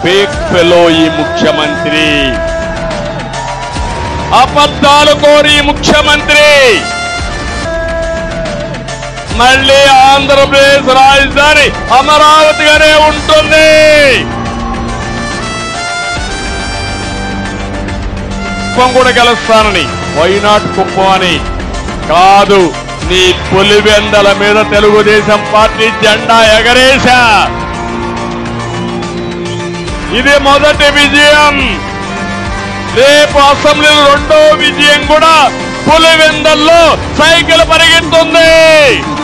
fake fellow ఈ ముఖ్యమంత్రి అబద్ధాలు కోరి ఈ ముఖ్యమంత్రి మళ్ళీ ఆంధ్రప్రదేశ్ రాజధాని అమరావతిగానే ఉంటుంది కుప్పం కూడా గెలుస్తానని వైనాట్ కుప్పం అని కాదు నీ పులివెందల మీద తెలుగుదేశం పార్టీ జెండా ఎగరేశా ఇది మొదటి విజయం రేపు అసెంబ్లీలో రెండో విజయం కూడా పులివెందల్లో సైకిల్ పరిగెత్తుంది